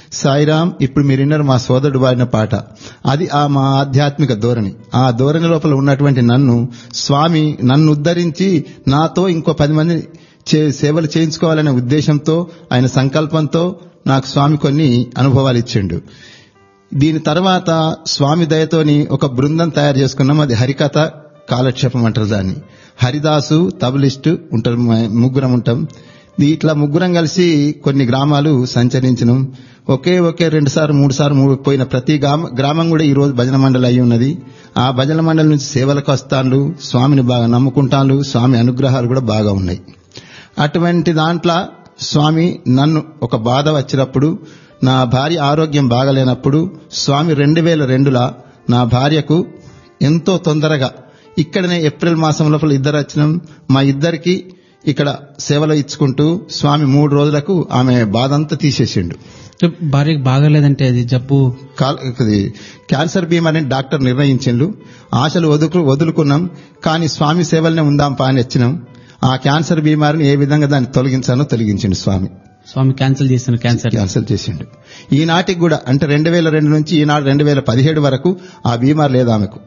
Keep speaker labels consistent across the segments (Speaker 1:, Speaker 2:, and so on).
Speaker 1: సాయిరామ్ ఇప్పుడు మీరు విన్నారు మా సోదరుడు వాడిన పాట అది ఆ మా ఆధ్యాత్మిక ధోరణి ఆ ధోరణి లోపల ఉన్నటువంటి నన్ను స్వామి నన్ను ఉద్ధరించి నాతో ఇంకో పది మంది చే- సేవలు చేయించుకోవాలనే ఉద్దేశంతో ఆయన సంకల్పంతో నాకు స్వామి కొన్ని అనుభవాలు ఇచ్చిండు దీని తర్వాత స్వామి దయతోని ఒక బృందం తయారు చేసుకున్నాం అది హరికథ కాలక్షేపం అంటారు దాన్ని హరిదాసు తబలిస్టు ఉంటారు మ- ముగ్గురం ఉంటాం దీ- ఇట్లా ముగ్గురం కలిసి కొన్ని గ్రామాలు సంచరించినాం ఒకే ఒకే రెండు సార్లు మూడు సార్లు మూడు పోయిన ప్రతి గ్రామ గ్రామం కూడా ఈ రోజు భజన మండలి అయి ఉన్నది ఆ భజన మండలి నుంచి సేవలకు వస్తాను స్వామిని బాగా నమ్ముకుంటాను స్వామి అనుగ్రహాలు కూడా బాగా ఉన్నాయి అటువంటి దాంట్లో స్వామి నన్ను ఒక బాధ వచ్చినప్పుడు నా భార్య ఆరోగ్యం బాగలేనప్పుడు స్వామి రెండు వేల రెండులా నా భార్యకు ఎంతో తొందరగా ఇక్కడనే ఏప్రిల్ మాసం లోపల ఇద్దరు వచ్చినాం మా ఇద్దరికి ఇక్కడ సేవలు ఇచ్చుకుంటూ స్వామి మూడు రోజులకు ఆమె బాధ అంతా తీసేసిండు
Speaker 2: భార్యకి బాగాలేదంటే అది జబ్బు
Speaker 1: కాల్- ఇది క్యాన్సర్ బీమా అని డాక్టర్ నిర్ణయించిండు ఆశలు వదులు వదులుకున్నాం కానీ స్వామి సేవలనే ఉందాం పా అని వచ్చినాం ఆ క్యాన్సర్ బీమారిని ఏ విధంగా దాన్ని తొలగించానో తొలగించిండు స్వామి
Speaker 2: స్వామి క్యాన్సిల్ చేసిన క్యాన్సర్
Speaker 1: క్యాన్సర్ చేసిండు ఈనాటికి కూడా అంటే రెండు వేల రెండు నుంచి ఈనాడు రెండు వేల పదిహేడు వరకు ఆ బీమార్ లేదు ఆమెకు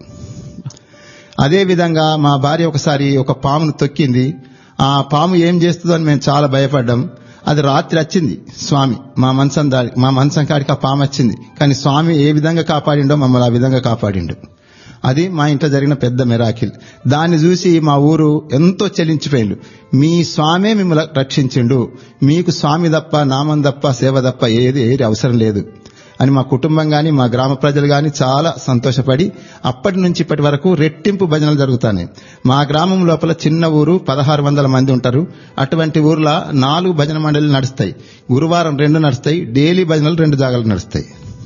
Speaker 1: అదే విధంగా మా భార్య ఒకసారి ఒక పామును తొక్కింది ఆ పాము ఏం చేస్తుందో అని మేము చాలా భయపడ్డాం అది రాత్రి వచ్చింది స్వామి మా మంచం దాడి మా మంచం కాడికి ఆ పాము వచ్చింది కానీ స్వామి ఏ విధంగా కాపాడిండో మమ్మల్ని ఆ విధంగా కాపాడిండు అది మా ఇంట్లో జరిగిన పెద్ద మెరాకిల్ దాన్ని చూసి మా ఊరు ఎంతో చెలించిపోయిండు మీ స్వామే మిమ్మల్ని రక్షించిండు మీకు స్వామి తప్ప నామం తప్ప సేవ తప్ప ఏది ఏది అవసరం లేదు అని మా కుటుంబం గాని మా గ్రామ ప్రజలు గాని చాలా సంతోషపడి అప్పటి నుంచి ఇప్పటి వరకు రెట్టింపు భజనలు జరుగుతాయి మా గ్రామం లోపల చిన్న ఊరు పదహారు వందల మంది ఉంటారు అటువంటి ఊర్లో నాలుగు భజన మండలిలు నడుస్తాయి గురువారం రెండు నడుస్తాయి డైలీ భజనలు రెండు జాగాలు నడుస్తాయి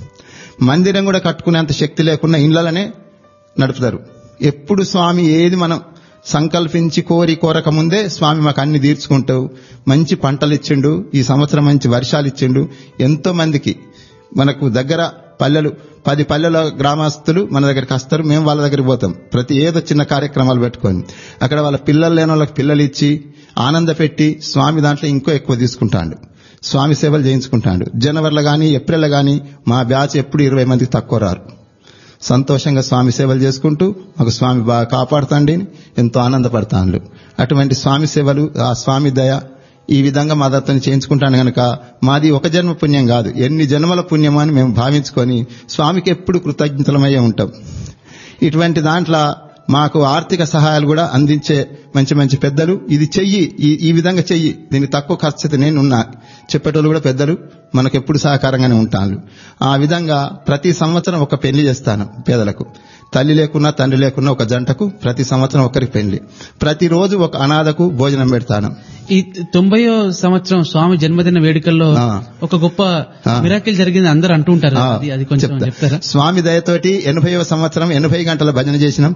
Speaker 1: మందిరం కూడా కట్టుకునేంత శక్తి లేకుండా ఇళ్లలోనే నడుపుతారు ఎప్పుడు స్వామి ఏది మనం సంకల్పించి కోరి కోరక ముందే స్వామి మాకు అన్ని తీర్చుకుంటావు మంచి పంటలు ఇచ్చిండు ఈ సంవత్సరం మంచి వర్షాలు ఇచ్చిండు ఎంతో మందికి మనకు దగ్గర పల్లెలు పది పల్లెల గ్రామస్తులు మన దగ్గరికి వస్తారు మేము వాళ్ళ దగ్గరికి పోతాం ప్రతి ఏదో చిన్న కార్యక్రమాలు పెట్టుకొని అక్కడ వాళ్ళ పిల్లలు లేని వాళ్ళకి పిల్లలు ఇచ్చి ఆనంద పెట్టి స్వామి దాంట్లో ఇంకో ఎక్కువ తీసుకుంటాడు స్వామి సేవలు చేయించుకుంటాడు జనవరిలో గాని ఏప్రిల్లో గాని మా బ్యాచ్ ఎప్పుడు ఇరవై మందికి తక్కువ రారు సంతోషంగా స్వామి సేవలు చేసుకుంటూ మాకు స్వామి బాగా కాపాడుతాండి ఎంతో ఆనందపడతాండు అటువంటి స్వామి సేవలు ఆ స్వామి దయ ఈ విధంగా మా దత్తని చేయించుకుంటాను గనక మాది ఒక జన్మ పుణ్యం కాదు ఎన్ని జన్మల పుణ్యమో అని మేము భావించుకొని స్వామికి ఎప్పుడు కృతజ్ఞతలమయ్యే ఉంటాం ఇటువంటి దాంట్లో మాకు ఆర్థిక సహాయాలు కూడా అందించే మంచి మంచి పెద్దలు ఇది చెయ్యి ఈ- ఈ విధంగా చెయ్యి దీనికి తక్కువ ఖర్చు నేను ఉన్నా చెప్పేటోళ్ళు కూడా పెద్దలు మనకు ఎప్పుడు సహకారంగానే ఉంటాను ఆ విధంగా ప్రతి సంవత్సరం ఒక పెళ్లి చేస్తాను పేదలకు తల్లి లేకున్నా తండ్రి లేకున్నా ఒక జంటకు ప్రతి సంవత్సరం ఒకరికి పెళ్లి ప్రతిరోజు ఒక అనాథకు భోజనం పెడతాను
Speaker 2: ఈ తొంభయో సంవత్సరం స్వామి జన్మదిన వేడుకల్లో
Speaker 1: ఆ.
Speaker 2: ఒక గొప్ప
Speaker 1: ఆ.
Speaker 2: మిరాకిల్ జరిగింది అందరూ అంటూ ఉంటారు
Speaker 1: ఆ,
Speaker 2: అది అది కొంచెం
Speaker 1: చెప్తా.
Speaker 2: చెప్తారా
Speaker 1: స్వామి దయతోటి ఎనభైవ సంవత్సరం ఎనభై గంటల భజన చేసినాం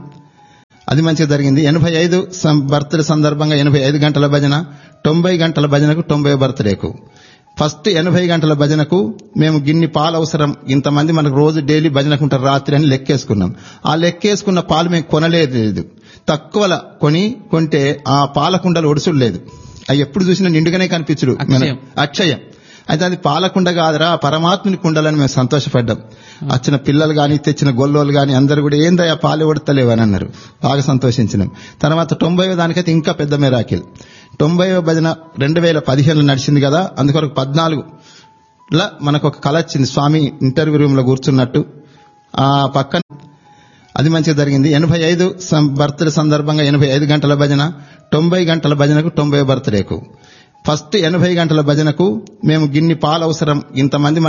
Speaker 1: అది మంచిగా జరిగింది ఎనభై ఐదు బర్త్డే సందర్భంగా ఎనభై ఐదు గంటల భజన తొంభై గంటల భజనకు తొంభై బర్త్డేకు ఫస్ట్ ఎనభై గంటల భజనకు మేము గిన్ని పాలు అవసరం ఇంతమంది మనకు రోజు డైలీ భజనకుంటారు రాత్రి అని లెక్కేసుకున్నాం ఆ లెక్కేసుకున్న పాలు మేము కొనలేదు తక్కువల కొని కొంటే ఆ పాల కుండలు ఒడుసుడు లేదు అవి ఎప్పుడు చూసినా నిండుగానే కనిపించడు
Speaker 2: అక్షయం.
Speaker 1: అక్షయం అయితే అది పాలకుండ కాదురా పరమాత్ముని కుండలని మేము సంతోషపడ్డాం వచ్చిన పిల్లలు గాని తెచ్చిన గొల్లోలు గాని అందరు కూడా ఏందయ్యా పాలు ఉడతలేవు అని అన్నారు బాగా సంతోషించినాం తర్వాత తొంభైవ దానికైతే ఇంకా పెద్ద మెరాకిల్ తొంభైవ భజన రెండు వేల పదిహేనులో నడిచింది కదా అందుకొరకు పద్నాలుగు లా మనకు ఒక కళ వచ్చింది స్వామి ఇంటర్వ్యూ రూమ్ లో కూర్చున్నట్టు ఆ పక్కన అది మంచిగా జరిగింది ఎనభై ఐదు బర్త్డే సందర్భంగా ఎనభై ఐదు గంటల భజన తొంభై గంటల భజనకు తొంభై బర్త్డేకు ఫస్ట్ ఎనభై గంటల భజనకు మేము గిన్ని పాలు అవసరం ఇంతమంది